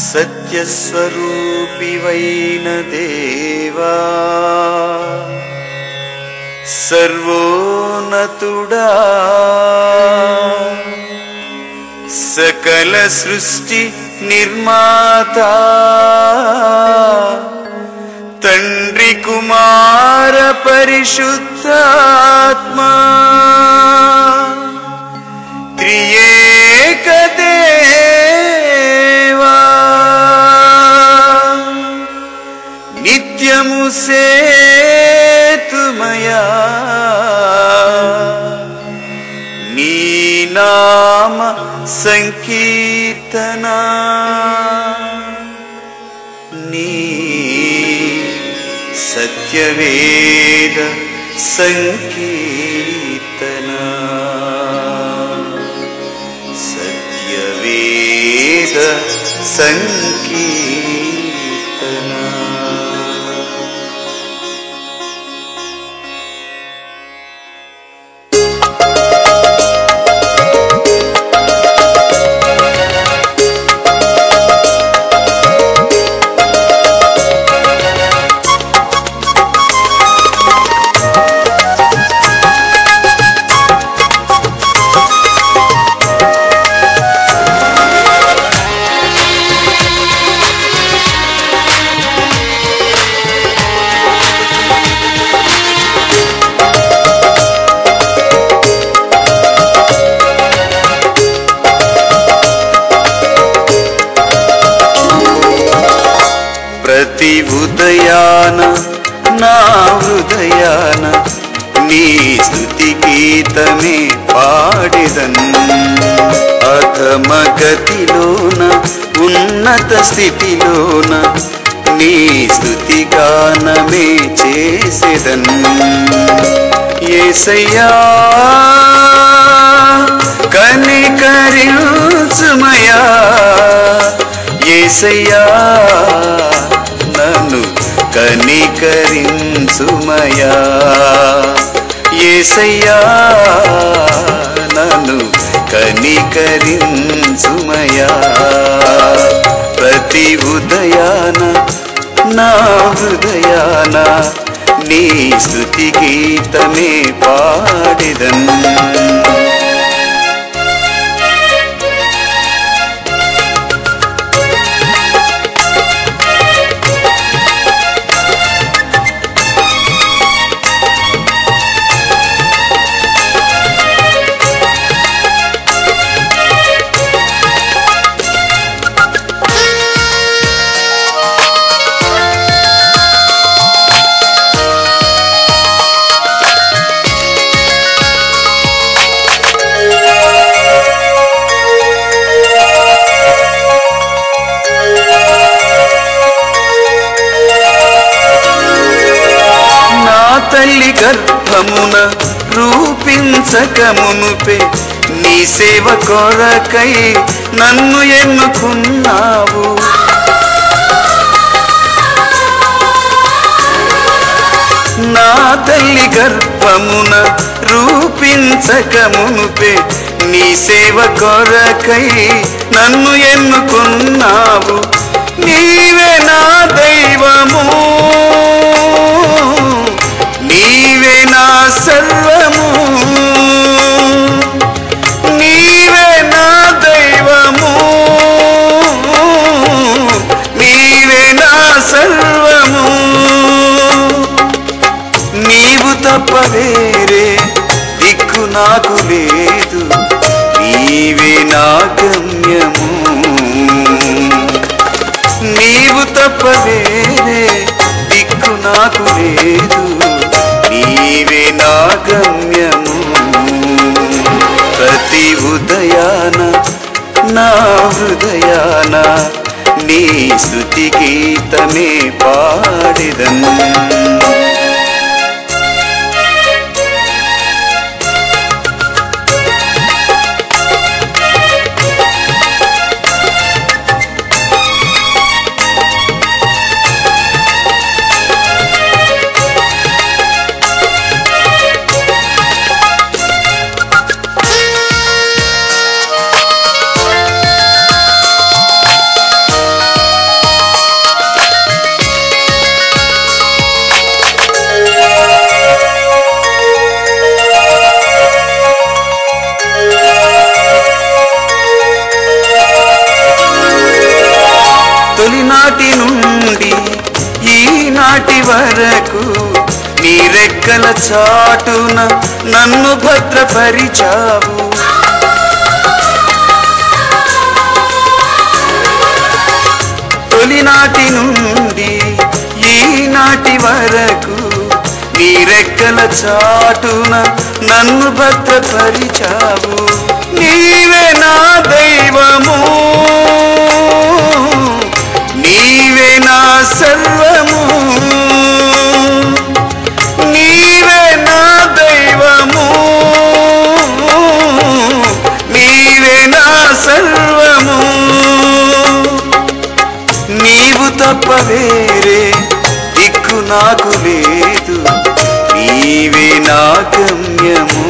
సత్యస్వరూపివైన దేవా సర్వోన్నతుడా సకల సృష్టి నిర్మాత తండ్రి కుమార పరిశుద్ధాత్మా త్రియేక దేవా నిత్యము సేతుమయా నీ నామ సంకీర్తనా నీ సత్యవేద సంకీర్తనా సత్యవేద సంకీర్తనా ప్రతి ఉదయాన నా హృదయాన నీ స్థుతి గీతమే పాడెదన్ అధమ గతిలోన ఉన్నత స్థితిలోన నీ స్థుతి గానమే చేసెదన్ ఏసయ్యా కనికరించుమయా ఏసయ్యా నన్ను కనికరించుమయా ఏసయ్యా నన్ను కనికరించుమయా ప్రతి ఉదయాన నా హృదయాన నీ స్థుతి గీతమే పాడిదన్ నా తల్లి గర్భమున రూపించకమునుపే నీ సేవ కొరకై నన్ను ఎన్నుకున్నావు నా తల్లి గర్భమున రూపించకమునుపే నీ సేవ కొరకై నన్ను ఎన్నుకున్నావు నీవే నా దైవము నీవే నా సర్వము నీవే నా దైవము నీవే నా సర్వము నీవు తప్ప వేరే దిక్కు నాకు లేదు నీవే నా గమ్యము నీవు తప్ప వేరే దిక్కు నాకు లేదు నీవే నా గమ్యము ప్రతి ఉదయాన నా హృదయాన నీ స్థుతి గీతమే పాడిదను తొలినాటి నుండి ఈనాటి వరకు నీ రెక్కల చాటున నన్ను భద్రపరిచావు తొలినాటి నుండి ఈనాటి వరకు నీ రెక్కల చాటున నన్ను భద్రపరిచావు నీవే నా దైవము నీవే నా సర్వము నీవే నా దైవము నీవే నా సర్వము నీవు తప్ప వేరే దిక్కు నాకు లేదు నీవే నా గమ్యము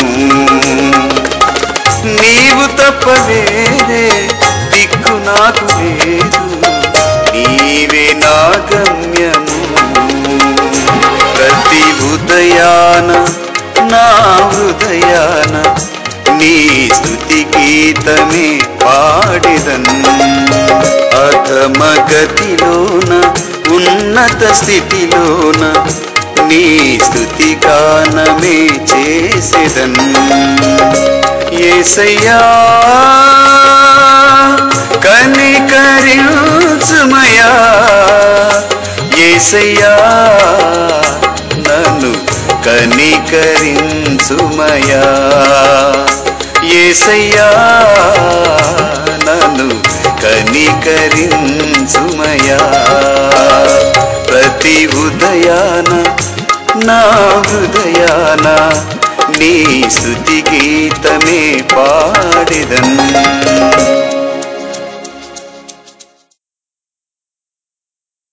నీవు తప్ప వేరే దిక్కు నాకు లేదు నీవే నా గమ్యము ప్రతి ఉదయాన నా హృదయాన నీ స్థుతి గీతమే పాడిదన్ అధమ గతిలోన ఉన్నత స్థితిలోన నీ స్థుతి గానమే చేసేదన్ ఏసయ్యా కనికరించుమయా ఏసయ్యా నన్ను కనికరించుమయా ఏసయ్యా నన్ను కనికరించుమయా ప్రతి ఉదయాన నా హృదయాన నీ స్థుతి గీతమే పాడిదన్